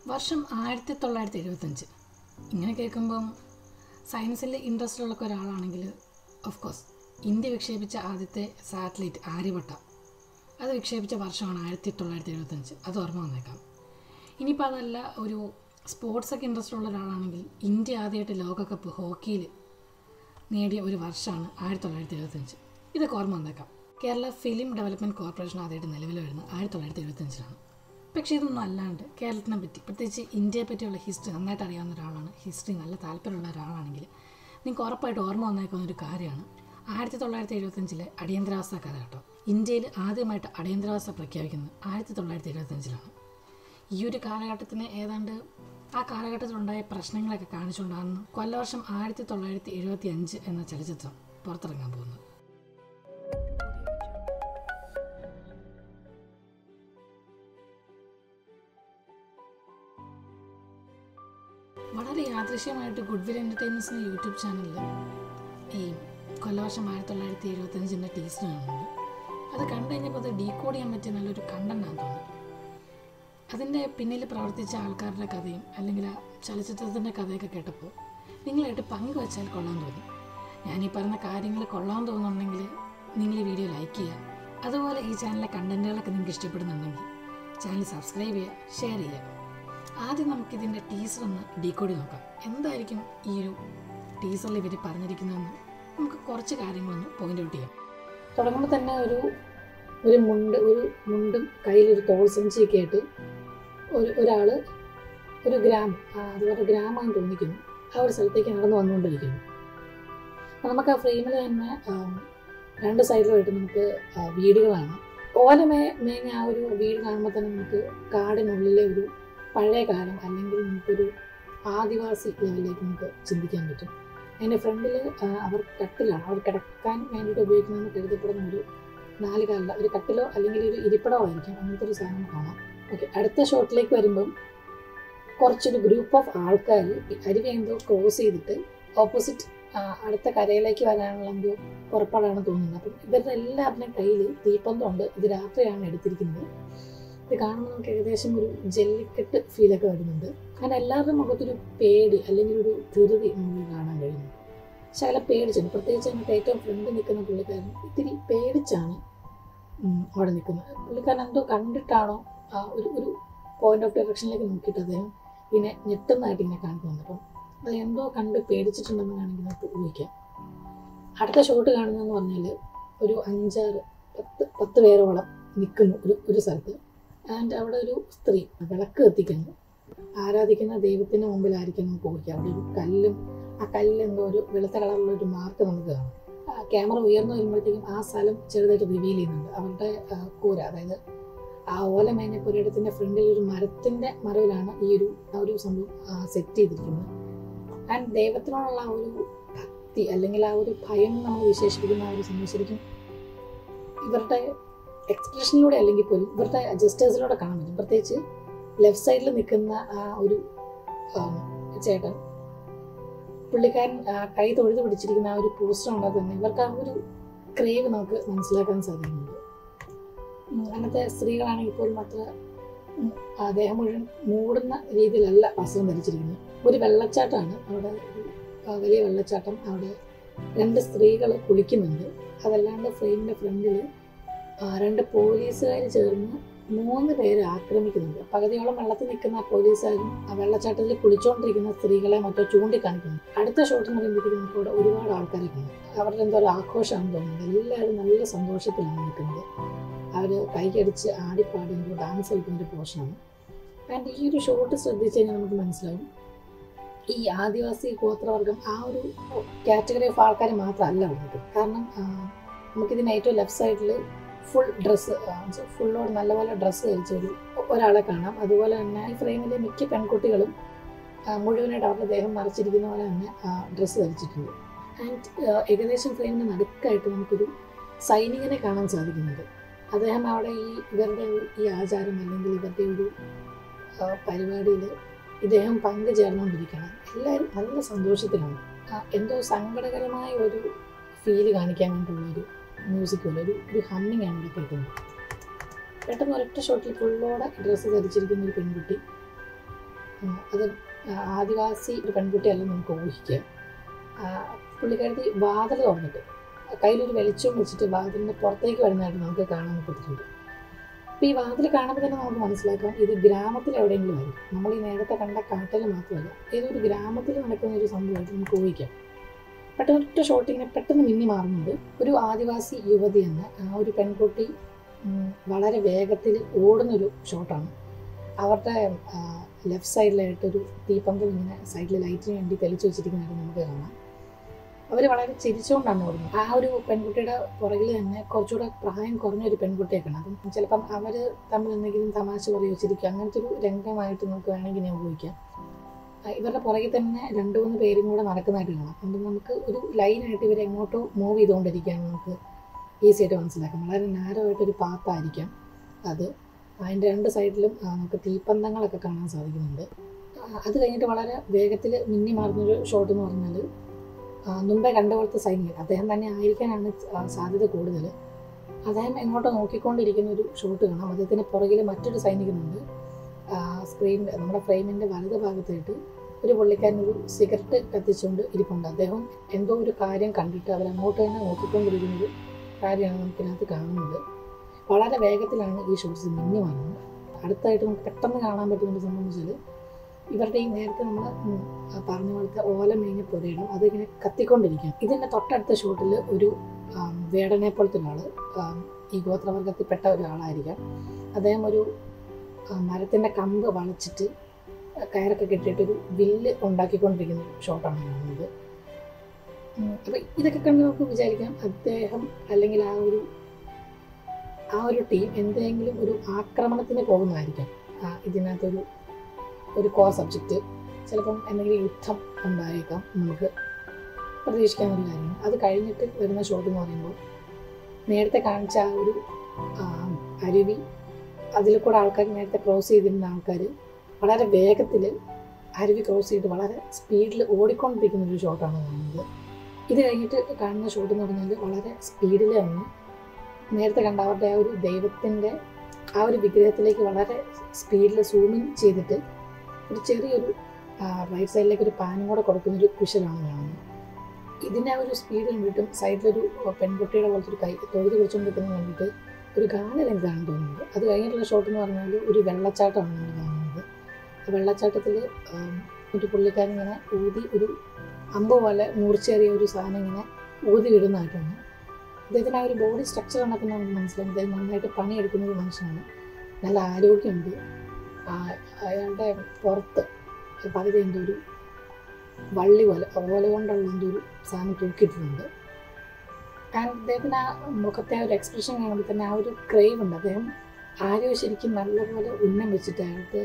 വർഷം ആയിരത്തി തൊള്ളായിരത്തി എഴുപത്തഞ്ച് ഇങ്ങനെ കേൾക്കുമ്പം സയൻസിൽ ഇൻട്രസ്റ്റ് ഉള്ള ഒരാളാണെങ്കിൽ ഓഫ് കോഴ്സ് ഇന്ത്യ വിക്ഷേപിച്ച ആദ്യത്തെ സാറ്റലൈറ്റ് ആര്യഭട്ട അത് വിക്ഷേപിച്ച വർഷമാണ് ആയിരത്തി തൊള്ളായിരത്തി എഴുപത്തഞ്ച് അത് ഓർമ്മ വന്നേക്കാം ഇനിയിപ്പോൾ അതല്ല ഒരു സ്പോർട്സൊക്കെ ഇൻട്രസ്റ്റ് ഉള്ള ഒരാളാണെങ്കിൽ ഇന്ത്യ ആദ്യമായിട്ട് ലോകകപ്പ് ഹോക്കിയിൽ നേടിയ ഒരു വർഷമാണ് ആയിരത്തി തൊള്ളായിരത്തി എഴുപത്തഞ്ച് ഇതൊക്കെ ഓർമ്മ വന്നേക്കാം കേരള ഫിലിം ഡെവലപ്മെൻറ്റ് കോർപ്പറേഷൻ ആദ്യമായിട്ട് നിലവിൽ വരുന്നത് ആയിരത്തി തൊള്ളായിരത്തി എഴുപത്തഞ്ചിലാണ് പക്ഷേ ഇതൊന്നും അല്ലാണ്ട് കേരളത്തിനെ പറ്റി പ്രത്യേകിച്ച് ഇന്ത്യയെ പറ്റിയുള്ള ഹിസ്റ്ററി നന്നായിട്ട് അറിയാവുന്ന ഒരാളാണ് ഹിസ്റ്ററി നല്ല താല്പര്യമുള്ള ഒരാളാണെങ്കിൽ നിങ്ങൾക്ക് ഉറപ്പായിട്ട് ഓർമ്മ വന്നേക്കുന്ന ഒരു കാര്യമാണ് ആയിരത്തി തൊള്ളായിരത്തി എഴുപത്തഞ്ചിലെ അടിയന്തരാവസ്ഥ കാലഘട്ടം ഇന്ത്യയിൽ ആദ്യമായിട്ട് അടിയന്തരാവസ്ഥ പ്രഖ്യാപിക്കുന്നത് ആയിരത്തി തൊള്ളായിരത്തി എഴുപത്തഞ്ചിലാണ് ഈ ഒരു കാലഘട്ടത്തിന് ഏതാണ്ട് ആ കാലഘട്ടത്തിലുണ്ടായ പ്രശ്നങ്ങളൊക്കെ കാണിച്ചുകൊണ്ടാണ് കൊല്ലവർഷം ആയിരത്തി തൊള്ളായിരത്തി എഴുപത്തി അഞ്ച് എന്ന ചലച്ചിത്രം പുറത്തിറങ്ങാൻ പോകുന്നത് വളരെ യാദൃശ്യമായിട്ട് ഗുഡ്വിൽ എൻ്റർടൈൻമെൻറ്റ്സ് എന്ന യൂട്യൂബ് ചാനലിൽ ഈ കൊല്ലവർഷം ആയിരത്തി തൊള്ളായിരത്തി എഴുപത്തഞ്ചിൻ്റെ ടീസർ കാണുന്നുണ്ട് അത് കണ്ടു കഴിഞ്ഞപ്പോൾ അത് ഡീകോഡ് ചെയ്യാൻ പറ്റിയ നല്ലൊരു കണ്ടൻ്റാണെന്ന് തോന്നി അതിൻ്റെ പിന്നിൽ പ്രവർത്തിച്ച ആൾക്കാരുടെ കഥയും അല്ലെങ്കിൽ ആ ചലച്ചിത്രത്തിൻ്റെ കഥയൊക്കെ കേട്ടപ്പോൾ നിങ്ങളായിട്ട് പങ്കുവച്ചാൽ കൊള്ളാൻ തോന്നി ഞാൻ ഈ പറഞ്ഞ കാര്യങ്ങൾ കൊള്ളാൻ തോന്നുന്നുണ്ടെങ്കിൽ നിങ്ങൾ ഈ വീഡിയോ ലൈക്ക് ചെയ്യുക അതുപോലെ ഈ ചാനലിലെ കണ്ടൻറ്റുകളൊക്കെ നിങ്ങൾക്ക് ഇഷ്ടപ്പെടുന്നുണ്ടെങ്കിൽ ചാനൽ സബ്സ്ക്രൈബ് ചെയ്യുക ഷെയർ ചെയ്യുക ആദ്യം നമുക്കിതിൻ്റെ ടീസർ ഒന്ന് ഡീകോഡ് നോക്കാം എന്തായിരിക്കും ഈ ഒരു ടീസറിൽ ഇവർ പറഞ്ഞിരിക്കുന്നതെന്ന് നമുക്ക് കുറച്ച് കാര്യങ്ങളൊന്ന് പോയിന്റ് ഔട്ട് ചെയ്യാം തുടങ്ങുമ്പോൾ തന്നെ ഒരു ഒരു മുണ്ട് ഒരു മുണ്ടും കയ്യിലൊരു തോൾ സഞ്ചിയൊക്കെ ആയിട്ട് ഒരു ഒരാൾ ഒരു ഗ്രാമം ആ, അതുപോലെ ഗ്രാമം തോന്നിക്കുന്നു ആ ഒരു സ്ഥലത്തേക്ക് നടന്നു വന്നുകൊണ്ടിരിക്കുന്നു അപ്പോൾ നമുക്ക് ആ ഫ്രെയിമിൽ തന്നെ ആം, രണ്ട് സൈഡിലുമായിട്ട് നമുക്ക് ആ, വീടുകളാണ് ഓല മേ മേഞ്ഞ ആ ഒരു വീട് കാണുമ്പോൾ തന്നെ നമുക്ക് കാടിനുള്ളിലെ ഒരു പഴയ കാലം അല്ലെങ്കിൽ നമുക്കൊരു ആദിവാസി ലെവലിലേക്ക് നമുക്ക് ചിന്തിക്കാൻ പറ്റും അതിൻ്റെ ഫ്രണ്ടിൽ അവർ കട്ടിലാണ് അവർ കിടക്കാൻ വേണ്ടിയിട്ട് ഉപയോഗിക്കുന്നതെന്ന് കരുതപ്പെടുന്ന ഒരു നാല് കാലില ഒരു കട്ടിലോ അല്ലെങ്കിൽ ഒരു ഇരിപ്പിടമോ ആയിരിക്കും അങ്ങനത്തെ ഒരു സാധനം കാണാം ഓക്കെ അടുത്ത ഷോട്ടിലേക്ക് വരുമ്പം കുറച്ചൊരു ഗ്രൂപ്പ് ഓഫ് ആൾക്കാർ അരുവി എന്തോ ക്രോസ് ചെയ്തിട്ട് ഓപ്പോസിറ്റ് അടുത്ത കരയിലേക്ക് വരാനുള്ള എന്തോ പുറപ്പാടാണ് തോന്നുന്നത് അപ്പം ഇവരുടെ എല്ലാവരുടെയും കയ്യിൽ തീപ്പന്തമുണ്ട് ഇത് രാത്രിയാണ് എടുത്തിരിക്കുന്നത് ഇത് കാണുമ്പോൾ നമുക്ക് ഏകദേശം ഒരു ജല്ലിക്കെട്ട് ഫീലൊക്കെ വരുന്നുണ്ട് അങ്ങനെ എല്ലാവരുടെ മുഖത്തൊരു പേടി അല്ലെങ്കിൽ ഒരു ധൃതി നമുക്ക് കാണാൻ കഴിയുന്നു ശകലം പേടിച്ചാണ് പ്രത്യേകിച്ച് നമുക്ക് ഏറ്റവും ഫ്രണ്ട് നിൽക്കുന്ന പുള്ളിക്കാരൻ ഇത്തിരി പേടിച്ചാണ് ഉം, അവിടെ നിൽക്കുന്നത് പുള്ളിക്കാരൻ എന്തോ കണ്ടിട്ടാണോ ആ ഒരു ഒരു പോയിന്റ് ഓഫ് ഡയറക്ഷനിലേക്ക് നോക്കിയിട്ട് അദ്ദേഹം ഇങ്ങനെ ഞെട്ടുന്നതായിട്ട് ഇങ്ങനെ കാണിക്കുന്നുണ്ട് അപ്പം അത് എന്തോ കണ്ട് പേടിച്ചിട്ടുണ്ടെന്ന് വേണമെങ്കിൽ നമുക്ക് ഊഹിക്കാം അടുത്ത ഷോട്ട് കാണുന്നതെന്ന് പറഞ്ഞാൽ ഒരു അഞ്ചാറ് പത്ത് പത്ത് പേരോളം നിൽക്കുന്നു ഒരു ഒരു സ്ഥലത്ത് ആൻഡ് അവിടെ ഒരു സ്ത്രീ വിളക്ക് കത്തിക്കുന്നു ആരാധിക്കുന്ന ദൈവത്തിന് മുമ്പിലായിരിക്കും നമുക്ക് ഊഹിക്കാം അവിടെ ഒരു കല്ലും ആ കല്ലിൽ എന്തോ ഒരു വെളുത്ത കളറുള്ള ഒരു മാർക്ക് നമുക്ക് കാണാം ആ ക്യാമറ ഉയർന്നു വരുമ്പോഴത്തേക്കും ആ സ്ഥലം ചെറുതായിട്ട് റിവീൽ ചെയ്യുന്നുണ്ട് അവരുടെ ആ, കൂര അതായത് ആ ഓല മേഞ്ഞ പുരയിടത്തിന്റെ ഫ്രണ്ടിൽ ഒരു മരത്തിന്റെ മറവിലാണ് ഈ ഒരു ആ ഒരു സംഭവം സെറ്റ് ചെയ്തിരിക്കുന്നത് ആൻഡ് ദൈവത്തിനോടുള്ള ആ ഒരു ഭക്തി അല്ലെങ്കിൽ ആ ഒരു ഭയം നമ്മൾ വിശേഷിപ്പിക്കുന്ന ആ ഒരു സംഭവം ശരിക്കും ഇവരുടെ എക്സ്പ്രഷനിലൂടെ അല്ലെങ്കിൽ പോലും ഇവരുടെ ജസ്റ്റേഴ്സിലൂടെ കാണാൻ പറ്റും പ്രത്യേകിച്ച് ലെഫ്റ്റ് സൈഡിൽ നിൽക്കുന്ന ആ ഒരു ആം, ചേട്ടൻ പുള്ളിക്കാരൻ ആ, കൈ തൊഴുത് പിടിച്ചിരിക്കുന്ന ആ ഒരു പോസ്റ്റർ ഉണ്ടോ തന്നെ ഇവർക്ക് ആ ഒരു ക്രേവ് നമുക്ക് മനസ്സിലാക്കാൻ സാധിക്കുന്നുണ്ട് ഉം, അങ്ങനത്തെ സ്ത്രീകളാണെങ്കിൽ പോലും അത്ര ഉം, ആ ദേഹം മുഴുവൻ മൂടുന്ന രീതിയിലല്ല വസ്ത്രം ധരിച്ചിരിക്കുന്നത് ഒരു വെള്ളച്ചാട്ടമാണ് അവിടെ ഒരു ആ, വലിയ വെള്ളച്ചാട്ടം അവിടെ രണ്ട് സ്ത്രീകൾ കുളിക്കുന്നുണ്ട് അതല്ലാണ്ട് ഫ്രെയിമിന്റെ ഫ്രണ്ടിൽ രണ്ട് പോലീസുകാർ ചേർന്ന് മൂന്ന് പേര് ആക്രമിക്കുന്നുണ്ട് പകുതിയോളം വെള്ളത്തിൽ നിൽക്കുന്ന ആ പോലീസുകാരും ആ വെള്ളച്ചാട്ടത്തിൽ കുളിച്ചുകൊണ്ടിരിക്കുന്ന സ്ത്രീകളെ മറ്റോ ചൂണ്ടിക്കാണിക്കുന്നു അടുത്ത ഷോട്ട് എന്ന് പറയുമ്പോഴത്തേക്കും നമുക്ക് ഇവിടെ ഒരുപാട് ആൾക്കാരെ കാണും അവരുടെ എന്തോ ഒരു ആഘോഷമാണെന്ന് തോന്നുന്നത് എല്ലാവരും നല്ല സന്തോഷത്തിലാണ് നിൽക്കുന്നത് അവർ കൈയടിച്ച് ആടിപ്പാടി എന്തോ ഡാൻസ് കളിക്കുന്ന ഒരു പോർഷനാണ് ആൻഡ് ഈ ഒരു ഷോട്ട് ശ്രദ്ധിച്ചു കഴിഞ്ഞാൽ നമുക്ക് മനസ്സിലാവും ഈ ആദിവാസി ഗോത്രവർഗം ആ ഒരു കാറ്റഗറി ഓഫ് ആൾക്കാർ മാത്രമല്ല ഉള്ളത് കാരണം ആ, നമുക്കിതിന് ഏറ്റവും ലെഫ്റ്റ് സൈഡിൽ ഫുൾ ഡ്രസ്സ് ഫുള്ളോട് നല്ലപോലെ ഡ്രസ്സ് ധരിച്ച ഒരു ഒരാളെ കാണാം അതുപോലെ തന്നെ ഈ ഫ്രെയിമിലെ മിക്ക പെൺകുട്ടികളും ആ, മുഴുവനായിട്ട് അവരുടെ ദേഹം മറച്ചിരിക്കുന്ന പോലെ തന്നെ ഡ്രസ്സ് ധരിച്ചിട്ടുണ്ട് ആൻഡ് ഏകദേശം ഫ്രെയിമിന് നടുക്കായിട്ട് നമുക്കൊരു സൈനികനെ കാണാൻ സാധിക്കുന്നുണ്ട് അദ്ദേഹം അവിടെ ഈ ഇവരുടെ ഒരു- ഈ ആചാരം അല്ലെങ്കിൽ ഇവരുടെ ഒരു പരിപാടിയിൽ ഇദ്ദേഹം പങ്കുചേർന്നുകൊണ്ടിരിക്കണം എല്ലാവരും നല്ല സന്തോഷത്തിലാണ് ആ, എന്തോ സങ്കടകരമായ ഒരു ഫീല് കാണിക്കാൻ വേണ്ടിയുള്ള ഒരു മ്യൂസിക് പോലെ ഒരു ഒരു ഹമ്മിങ് ആണ് ഇവിടെ കേൾക്കുന്നത് പെട്ടെന്ന് ഒരൊറ്റ ഷോട്ടിൽ ഫുള്ളോടെ ഡ്രസ്സ് ധരിച്ചിരിക്കുന്ന ഒരു പെൺകുട്ടി ഉം, അത് ആദിവാസി ഒരു പെൺകുട്ടിയല്ല നമുക്ക് ഊഹിക്കാം ആ, പുള്ളിക്കാരത്തി വാതിൽ തുറന്നിട്ട് കയ്യിലൊരു വെളിച്ചവും വെച്ചിട്ട് വാതിലിൻ്റെ പുറത്തേക്ക് വരുന്നതായിട്ട് നമുക്ക് കാണാൻ പറ്റിയിട്ടുണ്ട് അപ്പോൾ ഈ വാതിൽ കാണുമ്പോൾ തന്നെ നമുക്ക് മനസ്സിലാക്കാം ഇത് ഗ്രാമത്തിൽ എവിടെയെങ്കിലും ആയിരിക്കും നമ്മൾ ഈ നേരത്തെ കണ്ട കാട്ടിൽ മാത്രമല്ല ഏതൊരു ഗ്രാമത്തിൽ നടക്കുന്ന ഒരു സംഭവമായിട്ട് നമുക്ക് ഊഹിക്കാം പെട്ടെന്ന് ഒറ്റ ഷോട്ട് ഇങ്ങനെ പെട്ടെന്ന് മിന്നി മാറുന്നുണ്ട് ഒരു ആദിവാസി യുവതി എന്ന ആ ഒരു പെൺകുട്ടി ഉം, വളരെ വേഗത്തിൽ ഓടുന്നൊരു ഷോട്ടാണ് അവരുടെ ലെഫ്റ്റ് സൈഡിലായിട്ടൊരു തീപ്പന്തം ഇങ്ങനെ സൈഡിൽ ലൈറ്റിന് വേണ്ടി തെളിച്ചു വെച്ചിരിക്കുന്നതായിട്ട് നമുക്ക് കാണാം അവർ വളരെ ചിരിച്ചുകൊണ്ടാണ് ഓടുന്നത് ആ ഒരു പെൺകുട്ടിയുടെ പുറകിൽ തന്നെ കുറച്ചുകൂടെ പ്രായം കുറഞ്ഞ ഒരു പെൺകുട്ടിയെ കാണാം അപ്പം ചിലപ്പം അവർ തമ്മിൽ എന്തെങ്കിലും തമാശ പറയുകയോ ചിരിക്കുക അങ്ങനത്തെ ഒരു രംഗമായിട്ട് നമുക്ക് വേണമെങ്കിൽ ഞാൻ ഊഹിക്കാം ആ, ഇവരുടെ പുറകിൽ തന്നെ രണ്ട് മൂന്ന് പേരും കൂടെ നടക്കുന്നതായിട്ട് കാണാം അപ്പം നമുക്ക് ഒരു ലൈനായിട്ട് ഇവർ എങ്ങോട്ടോ മൂവ് ചെയ്തുകൊണ്ടിരിക്കുകയാണ് നമുക്ക് ഈസി ആയിട്ട് മനസ്സിലാക്കാം വളരെ നാരോ ആയിട്ടൊരു പാത്തായിരിക്കാം അത് അതിൻ്റെ രണ്ട് സൈഡിലും ആ, നമുക്ക് തീപ്പന്തങ്ങളൊക്കെ കാണാൻ സാധിക്കുന്നുണ്ട് ആ, അത് കഴിഞ്ഞിട്ട് വളരെ വേഗത്തിൽ മിന്നി മാറുന്നൊരു ഷോട്ട് എന്ന് പറഞ്ഞാൽ ആ, മുമ്പേ കണ്ട പോലത്തെ സൈനികൻ അദ്ദേഹം തന്നെ ആയിരിക്കാനാണ് ആ, സാധ്യത കൂടുതൽ അദ്ദേഹം എങ്ങോട്ടോ നോക്കിക്കൊണ്ടിരിക്കുന്ന ഒരു ഷോട്ട് കാണാം അദ്ദേഹത്തിന് പുറകിൽ മറ്റൊരു സൈനികനുണ്ട് സ്ക്രീൻ നമ്മുടെ ഫ്രെയിമിൻ്റെ വലത് ഭാഗത്തായിട്ട് ഒരു പുള്ളിക്കാരൻ ഒരു സിഗരറ്റ് കത്തിച്ചുകൊണ്ട് ഇരിപ്പുണ്ട് അദ്ദേഹം എന്തോ ഒരു കാര്യം കണ്ടിട്ട് അവർ അങ്ങോട്ട് തന്നെ നോക്കിക്കൊണ്ടിരിക്കുന്ന ഒരു കാര്യമാണ് നമുക്കിതിനകത്ത് കാണുന്നത് വളരെ വേഗത്തിലാണ് ഈ ഷോട്ട്സ് മിന്നി വന്നത് അടുത്തായിട്ട് നമുക്ക് പെട്ടെന്ന് കാണാൻ പറ്റുന്ന സംഭവം എന്ന് വെച്ചാൽ ഇവരുടെ ഈ നേരത്തെ നമ്മൾ പറഞ്ഞ പോലത്തെ ഓല മേഞ്ഞ പുരയിടം അതിങ്ങനെ കത്തിക്കൊണ്ടിരിക്കും ഇതിൻ്റെ തൊട്ടടുത്ത ഷോട്ടിൽ ഒരു ആം, വേടനെ പോലത്തെ ഒരാൾ ഈ ഗോത്രവർഗത്തിൽപ്പെട്ട ഒരാളായിരിക്കാം അദ്ദേഹം ഒരു ആ, മരത്തിൻ്റെ കമ്പ് വളച്ചിട്ട് കയറൊക്കെ കെട്ടിയിട്ടൊരു വില്ല് ഉണ്ടാക്കിക്കൊണ്ടിരിക്കുന്ന ഒരു ഷോട്ടാണ് കാണുന്നത് അപ്പം ഇതൊക്കെ കണ്ട് നമുക്ക് വിചാരിക്കാം അദ്ദേഹം അല്ലെങ്കിൽ ആ ഒരു ആ ഒരു ടീം എന്തെങ്കിലും ഒരു ആക്രമണത്തിന് പോകുന്നതായിരിക്കാം ആ, ഇതിനകത്തൊരു ഒരു കോ സബ്ജക്റ്റ് ചിലപ്പം എന്തെങ്കിലും യുദ്ധം ഉണ്ടായേക്കാം നമുക്ക് പ്രതീക്ഷിക്കാൻ ഒരു കാര്യം അത് കഴിഞ്ഞിട്ട് വരുന്ന ഷോട്ട് എന്ന് പറയുമ്പോൾ നേരത്തെ കാണിച്ച ആ ഒരു ആ, അരുവി അതിൽ കൂടെ ആൾക്കാർ നേരത്തെ ക്രോസ് ചെയ്തിരുന്ന ആൾക്കാർ വളരെ വേഗത്തിൽ അരുവി ക്രോസ് ചെയ്തിട്ട് വളരെ സ്പീഡിൽ ഓടിക്കൊണ്ടിരിക്കുന്ന ഒരു ഷോട്ടാണ് കാണുന്നത് ഇത് കഴിഞ്ഞിട്ട് കാണുന്ന ഷോട്ട് എന്ന് പറഞ്ഞാൽ വളരെ സ്പീഡിൽ തന്നെ നേരത്തെ കണ്ട അവരുടെ ആ ഒരു ദൈവത്തിൻ്റെ ആ ഒരു വിഗ്രഹത്തിലേക്ക് വളരെ സ്പീഡിൽ സൂമിങ് ചെയ്തിട്ട് ഒരു ചെറിയൊരു റൈറ്റ് സൈഡിലേക്ക് ഒരു പാനും കൂടെ കൊടുക്കുന്ന ഒരു കുശലാണ് കാണുന്നത് ഇതിൻ്റെ ആ ഒരു സ്പീഡ് കണ്ടിട്ടും സൈഡിലൊരു പെൺകുട്ടിയുടെ പോലത്തെ ഒരു കൈ തൊഴുതി പിടിച്ചുകൊണ്ടിരിക്കുന്നത് കണ്ടിട്ട് ഒരു ഗാനരംഗമാണ് തോന്നുന്നത് അത് കഴിഞ്ഞിട്ടുള്ള ഷോട്ട് എന്ന് പറഞ്ഞാൽ ഒരു വെള്ളച്ചാട്ടമാണ് നമ്മൾ കാണുന്നത് ആ വെള്ളച്ചാട്ടത്തിൽ ഒരു പുള്ളിക്കാരൻ ഇങ്ങനെ ഊതി ഒരു അമ്പ് പോലെ മൂർച്ചേറിയ ഒരു സാധനം ഇങ്ങനെ ഊതി വിടുന്നതായിട്ടാണ് അദ്ദേഹത്തിന് ആ ഒരു ബോഡി സ്ട്രക്ചർ കണ്ടപ്പോൾ നമുക്ക് മനസ്സിലാവും അദ്ദേഹം നന്നായിട്ട് പണിയെടുക്കുന്ന ഒരു മനുഷ്യനാണ് നല്ല ആരോഗ്യമുണ്ട് ആ, അയാളുടെ പുറത്ത് പകുതി എന്തോ ഒരു വള്ളി പോലെ ഓല കൊണ്ടുള്ള എന്തോ ഒരു സാധനം തൂക്കിയിട്ടുണ്ട് ആൻഡ് അദ്ദേഹത്തിന് ആ മുഖത്തെ ആ ഒരു എക്സ്പ്രഷൻ കാണുമ്പോൾ തന്നെ ആ ഒരു ക്രേവ് ഉണ്ട് അദ്ദേഹം ആരോ ശരിക്കും നല്ലപോലെ ഉന്നം വെച്ചിട്ട് അയാൾക്ക്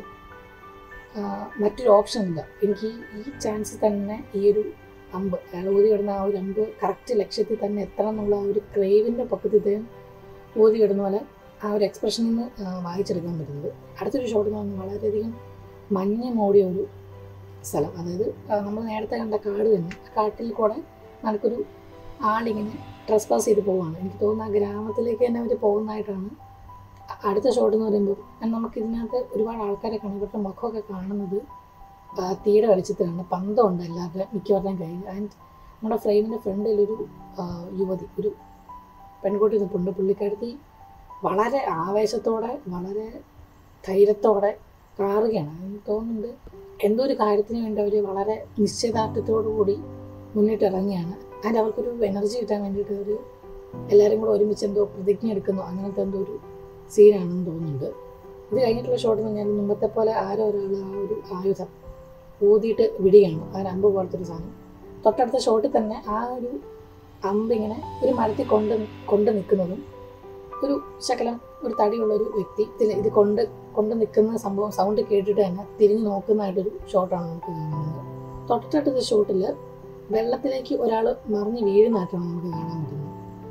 ആ, മറ്റൊരു ഓപ്ഷൻ ഇല്ല എനിക്ക് ഈ- ഈ ചാൻസ് തന്നെ ഈ ഒരു അമ്പ് അയാൾ ഊതി വിടുന്ന ആ ഒരു അമ്പ് കറക്റ്റ് ലക്ഷ്യത്തിൽ തന്നെ എത്തണം എന്നുള്ള ആ ഒരു ക്രേവിൻ്റെ പക്കത്തിൽ ഇദ്ദേഹം ഊതി വിടുന്ന പോലെ ആ ഒരു എക്സ്പ്രഷനിൽ നിന്ന് ആ, വായിച്ചെടുക്കാൻ പറ്റുന്നത് അടുത്തൊരു ഷോട്ട് എന്ന് പറഞ്ഞാൽ വളരെയധികം മഞ്ഞ് മൂടിയ ഒരു സ്ഥലം അതായത് ആ, നമ്മൾ നേരത്തെ കണ്ട കാട് തന്നെ ആ കാട്ടിൽ കൂടെ നമുക്കൊരു ആളിങ്ങനെ ട്രസ് പാസ് ചെയ്ത് പോവുകയാണ് എനിക്ക് തോന്നുന്നു ആ ഗ്രാമത്തിലേക്ക് തന്നെ അവർ പോകുന്നതായിട്ടാണ് അ- അടുത്ത ഷോട്ട് എന്ന് പറയുമ്പോൾ നമുക്ക് ഇതിനകത്ത് ഒരുപാട് ആൾക്കാരെ കാണും ഇവരുടെ മുഖമൊക്കെ കാണുന്നത് ആ, തീയുടെ വെളിച്ചത്തിലാണ് പന്തമുണ്ട് എല്ലാവരുടെയും മിക്കവരുടെയും കയ്യിൽ ആൻഡ് നമ്മുടെ ഫ്രെയിമിൻ്റെ ഫ്രണ്ടിലൊരു ആ, യുവതി ഒരു പെൺകുട്ടി നിൽപ്പുണ്ട് പുള്ളിക്കാരത്തി വളരെ ആവേശത്തോടെ വളരെ ധൈര്യത്തോടെ കാറുകയാണ് എനിക്ക് തോന്നുന്നുണ്ട് എന്തോ ഒരു കാര്യത്തിന് വേണ്ടി അവർ വളരെ നിശ്ചയദാർഢ്യത്തോടു കൂടി മുന്നിട്ട് ഇറങ്ങിയാണ് ആൻഡ് അവർക്കൊരു എനർജി കിട്ടാൻ വേണ്ടിയിട്ട് അവർ എല്ലാവരും കൂടെ ഒരുമിച്ച് എന്തോ പ്രതിജ്ഞ എടുക്കുന്നു അങ്ങനത്തെ എന്തോ ഒരു സീനാണെന്ന് തോന്നുന്നുണ്ട് ഇത് കഴിഞ്ഞിട്ടുള്ള ഷോട്ട് എന്ന് പറഞ്ഞാൽ മുമ്പത്തെ പോലെ ആരോ ഒരാൾ ആ ഒരു ആയുധം ഊതിയിട്ട് വിടുകയാണ് ആ ഒരു അമ്പ് പോലത്തെ ഒരു സാധനം തൊട്ടടുത്ത ഷോട്ടിൽ തന്നെ ആ ഒരു അമ്പ് ഇങ്ങനെ ഒരു മരത്തിൽ കൊണ്ട് കൊണ്ട് നിൽക്കുന്നതും ഒരു ശകലം ഒരു തടിയുള്ള ഒരു വ്യക്തി ഇതിൽ ഇത് കൊണ്ട് കൊണ്ട് നിൽക്കുന്ന സംഭവം സൗണ്ട് കേട്ടിട്ട് തന്നെ തിരിഞ്ഞു നോക്കുന്നതായിട്ടൊരു ഷോട്ടാണ് നമുക്ക് കാണുന്നത് തൊട്ടടുത്ത ഷോട്ടിൽ വെള്ളത്തിലേക്ക് ഒരാൾ മറിഞ്ഞ് വീഴുന്നതായിട്ടാണ് നമുക്ക് കാണാൻ പറ്റുന്നത്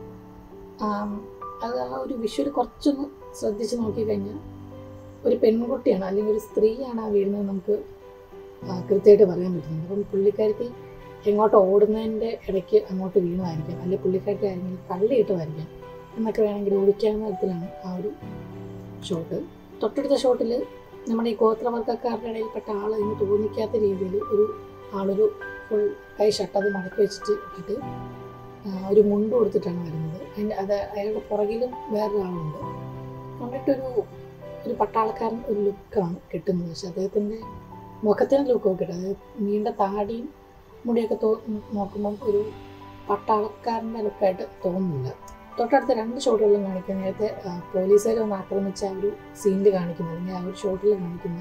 ആം, അത് ആ ഒരു വിഷ്വൽ കുറച്ചൊന്ന് ശ്രദ്ധിച്ച് നോക്കിക്കഴിഞ്ഞാൽ ഒരു പെൺകുട്ടിയാണ് അല്ലെങ്കിൽ ഒരു സ്ത്രീയാണ് ആ വീഴുന്നത് നമുക്ക് ആ, കൃത്യമായിട്ട് പറയാൻ പറ്റുന്നത് അപ്പം പുള്ളിക്കാരത്തി എങ്ങോട്ട് ഓടുന്നതിൻ്റെ ഇടയ്ക്ക് അങ്ങോട്ട് വീണതായിരിക്കാം അല്ലെങ്കിൽ പുള്ളിക്കാരത്തി ആരെങ്കിലും കള്ളിയിട്ടതായിരിക്കാം എന്നൊക്കെ വേണമെങ്കിൽ ഊഹിക്കാവുന്ന തരത്തിലാണ് ആ ഒരു ഷോട്ട് തൊട്ടടുത്ത ഷോട്ടിൽ നമ്മുടെ ഈ ഗോത്രവർഗ്ഗക്കാരുടെ ഇടയിൽപ്പെട്ട ആൾ എന്ന് തോന്നിക്കാത്ത രീതിയിൽ ഒരു ആളൊരു ഫുൾ കൈ ഷട്ടത് മടക്കി വെച്ചിട്ട് ഇട്ടിട്ട് ആ, ഒരു മുണ്ട് കൊടുത്തിട്ടാണ് വരുന്നത് അതിൻ്റെ അത് അയാളുടെ പുറകിലും വേറൊരാളുണ്ട് കണ്ടിട്ടൊരു ഒരു പട്ടാളക്കാരൻ ഒരു ലുക്കാണ് കിട്ടുന്നത് പക്ഷെ അദ്ദേഹത്തിൻ്റെ മുഖത്തിന് ലുക്കൊക്കെ കിട്ടും അതായത് നീണ്ട താടിയും മുടിയൊക്കെ തോ നോക്കുമ്പം ഒരു പട്ടാളക്കാരൻ്റെ ലുക്കായിട്ട് തോന്നുന്നില്ല തൊട്ടടുത്ത രണ്ട് ഷോട്ടുകളിലും കാണിക്കുന്ന നേരത്തെ പോലീസുകാർ ഒന്ന് ആക്രമിച്ച ആ ഒരു സീനിൽ കാണിക്കുന്നത് അല്ലെങ്കിൽ ആ ഒരു ഷോട്ടിൽ കാണിക്കുന്ന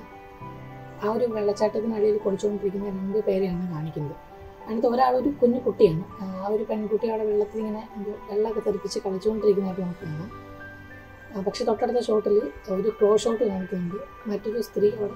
ആ ഒരു വെള്ളച്ചാട്ടത്തിനടിയിൽ കുളിച്ചുകൊണ്ടിരിക്കുന്ന രണ്ട് പേരെയാണ് കാണിക്കുന്നത് അതിനകത്ത് ഒരാൾ ഒരു കുഞ്ഞു കുട്ടിയാണ് ആ ഒരു പെൺകുട്ടി അവിടെ വെള്ളത്തിൽ ഇങ്ങനെ എന്തോ വെള്ളമൊക്കെ തെറിപ്പിച്ച് കളിച്ചുകൊണ്ടിരിക്കുന്നതായിട്ട് നമുക്ക് കാണാം ആ, പക്ഷെ തൊട്ടടുത്ത ഷോട്ടിൽ ഒരു ക്ലോ ഷോട്ട് കാണിക്കുന്നുണ്ട് മറ്റൊരു സ്ത്രീ അവിടെ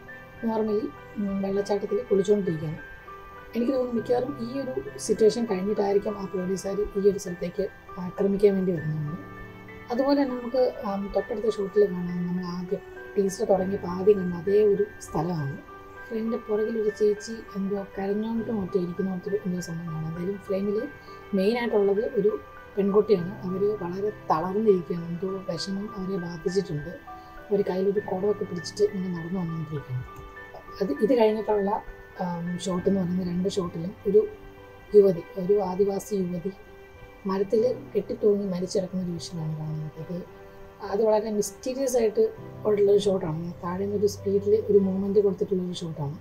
നോർമലി വെള്ളച്ചാട്ടത്തിൽ കുളിച്ചുകൊണ്ടിരിക്കുകയാണ് എനിക്ക് തോന്നുന്നു മിക്കവാറും ഈ ഒരു സിറ്റുവേഷൻ കഴിഞ്ഞിട്ടായിരിക്കും ആ പോലീസുകാർ ഈ ഒരു സ്ഥലത്തേക്ക് ആക്രമിക്കാൻ വേണ്ടി വരുന്നത് അതുപോലെ തന്നെ നമുക്ക് ആം, തൊട്ടടുത്ത ഷോട്ടിൽ കാണാം നമ്മൾ ആദ്യം ടീച്ചർ തുടങ്ങിയപ്പോൾ ആദ്യം കണ്ട അതേ ഒരു സ്ഥലമാണ് ഫ്രെയിമിൻ്റെ പുറകിൽ ഒരു ചേച്ചി എന്തോ കരഞ്ഞോണ്ട് മറ്റോ ഇരിക്കുന്ന പോലത്തെ എന്തോ സംഭവമാണ് എന്തായാലും ഫ്രെയിമിൽ മെയിനായിട്ടുള്ളത് ഒരു പെൺകുട്ടിയാണ് അവർ വളരെ തളർന്നിരിക്കുകയാണ് എന്തോ വിഷമം അവരെ ബാധിച്ചിട്ടുണ്ട് അവർ കയ്യിലൊരു കുടമൊക്കെ പിടിച്ചിട്ട് ഇങ്ങനെ നടന്നു വന്നുകൊണ്ടിരിക്കുകയാണ് അത് ഇത് കഴിഞ്ഞിട്ടുള്ള ഷോട്ട് എന്ന് പറയുന്ന രണ്ട് ഷോട്ടിലും ഒരു യുവതി ഒരു ആദിവാസി യുവതി മരത്തിൽ കെട്ടിത്തൂങ്ങി മരിച്ചിടക്കുന്ന ഒരു വിഷയമാണ് കാണുന്നത് അത് അത് വളരെ മിസ്റ്റീരിയസ് ആയിട്ട് ഉള്ളൊരു ഷോട്ടാണ് താഴെ നിന്ന് ഒരു സ്പീഡിൽ ഒരു മൂവ്മെൻറ്റ് കൊടുത്തിട്ടുള്ളൊരു ഷോട്ടാണ്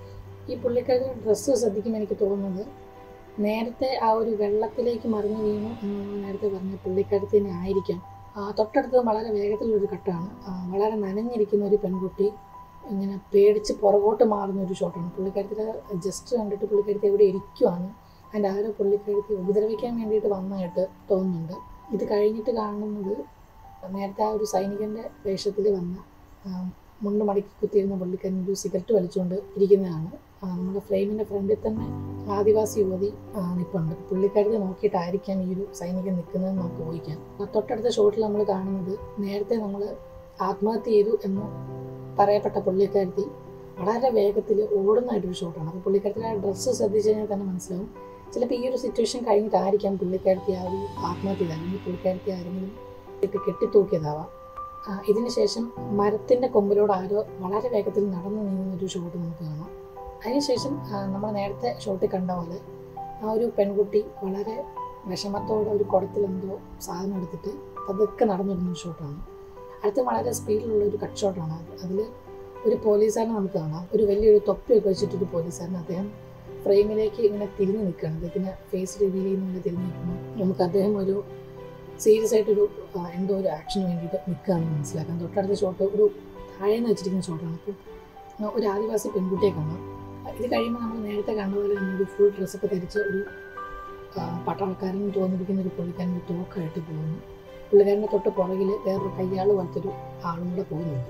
ഈ പുള്ളിക്കാരുടെ ഡ്രസ്സ് ശ്രദ്ധിക്കുമ്പോൾ എനിക്ക് തോന്നുന്നത് നേരത്തെ ആ ഒരു വെള്ളത്തിലേക്ക് മറിഞ്ഞു വീണു എന്ന് നമ്മൾ നേരത്തെ പറഞ്ഞ പുള്ളിക്കാരത്തി തന്നെ ആയിരിക്കാം ആ, തൊട്ടടുത്ത് വളരെ വേഗത്തിലുള്ളൊരു കട്ടാണ് ആ, വളരെ നനഞ്ഞിരിക്കുന്ന ഒരു പെൺകുട്ടി ഇങ്ങനെ പേടിച്ച് പുറകോട്ട് മാറുന്ന ഒരു ഷോട്ടാണ് പുള്ളിക്കാരത്തിയുടെ ജസ്റ്റ് കണ്ടിട്ട് പുള്ളിക്കാരത്തി എവിടെ ഇരിക്കുവാണ് അതിൻ്റെ ആരോ പുള്ളിക്കാരത്തി ഉപദ്രവിക്കാൻ വേണ്ടിയിട്ട് വന്നതായിട്ട് തോന്നുന്നുണ്ട് ഇത് കഴിഞ്ഞിട്ട് കാണുന്നത് നേരത്തെ ആ ഒരു സൈനികൻ്റെ വേഷത്തിൽ വന്ന ആ, മുണ്ട് മടക്കി കുത്തിയിരുന്ന പുള്ളിക്കാരൻ ഒരു സിഗരറ്റ് വലിച്ചുകൊണ്ട് ഇരിക്കുന്നതാണ് ആ, നമ്മുടെ ഫ്രെയിമിൻ്റെ ഫ്രണ്ടിൽ തന്നെ ആദിവാസി യുവതി ആ, നിൽപ്പുണ്ട് പുള്ളിക്കാരത്തെ നോക്കിയിട്ടായിരിക്കാം ഈ ഒരു സൈനികൻ നിൽക്കുന്നതെന്ന് നമുക്ക് ഊഹിക്കാം ആ തൊട്ടടുത്ത ഷോട്ടിൽ നമ്മൾ കാണുന്നത് നേരത്തെ നമ്മൾ ആത്മഹത്യ ചെയ്തു എന്ന് പറയപ്പെട്ട പുള്ളിക്കാരത്തി വളരെ വേഗത്തിൽ ഓടുന്നതായിട്ടൊരു ഷോട്ടാണ് അപ്പോൾ പുള്ളിക്കാരത്തിൻ്റെ ആ ഡ്രസ്സ് ശ്രദ്ധിച്ചു കഴിഞ്ഞാൽ തന്നെ മനസ്സിലാവും ചിലപ്പോൾ ഈ ഒരു സിറ്റുവേഷൻ കഴിഞ്ഞിട്ടായിരിക്കാം പുള്ളിക്കാരത്തി ആ ഒരു ആത്മഹത്യ ചെയ്തത് അല്ലെങ്കിൽ പുള്ളിക്കാരത്തി ആരെങ്കിലും ഇട്ട് കെട്ടിത്തൂക്കിയതാവാം ആ, ഇതിന് ശേഷം മരത്തിൻ്റെ കൊമ്പിലൂടെ ആരോ വളരെ വേഗത്തിൽ നടന്നു നീങ്ങുന്ന ഒരു ഷോട്ട് നമുക്ക് കാണാം അതിനുശേഷം നമ്മൾ നേരത്തെ ഷോട്ടിൽ കണ്ട പോലെ ആ ഒരു പെൺകുട്ടി വളരെ വിഷമത്തോടെ ഒരു കുടത്തിൽ എന്തോ സാധനം എടുത്തിട്ട് പതുക്കെ നടന്നിരുന്ന ഒരു ഷോട്ടാണ് അടുത്ത് വളരെ സ്പീഡിലുള്ള ഒരു കട്ട് ഷോട്ടാണ് അത് അതിൽ ഒരു പോലീസുകാരനെ നമുക്ക് കാണാം ഒരു വലിയൊരു തൊപ്പിയൊക്കെ വെച്ചിട്ടൊരു പോലീസുകാരൻ അദ്ദേഹം ഫ്രെയിമിലേക്ക് ഇങ്ങനെ തിരിഞ്ഞു നിൽക്കുകയാണ് അദ്ദേഹത്തിന് ഫേസ് റിവീൽ ചെയ്യുന്ന തിരിഞ്ഞു നിൽക്കുമ്പോൾ നമുക്ക് അദ്ദേഹം ഒരു സീരിയസ് ആയിട്ടൊരു ആ, എന്തോ ഒരു ആക്ഷന് വേണ്ടിയിട്ട് നിൽക്കുകയാണെന്ന് മനസ്സിലാക്കാം തൊട്ടടുത്ത ഷോട്ട് ഒരു താഴേന്ന് വെച്ചിരിക്കുന്ന ഷോട്ടാണ് അപ്പോൾ ആ, ഒരു ആദിവാസി പെൺകുട്ടിയെ കാണാം ഇത് കഴിയുമ്പോൾ നമ്മൾ നേരത്തെ കണ്ട പോലെ തന്നെ ഒരു ഫുൾ ഡ്രസ്സൊക്കെ ധരിച്ച് ഒരു ആ, പട്ടാളക്കാരൻ തോന്നിപ്പിക്കുന്ന ഒരു പുള്ളിക്കാരൻ ഒരു തോക്കായിട്ട് പോകുന്നു പുള്ളിക്കാരൻ്റെ തൊട്ട് പുറകിൽ വേറൊരു കയ്യാൾ പോലത്തെ ഒരു ആളും കൂടെ പോകുന്നുണ്ട്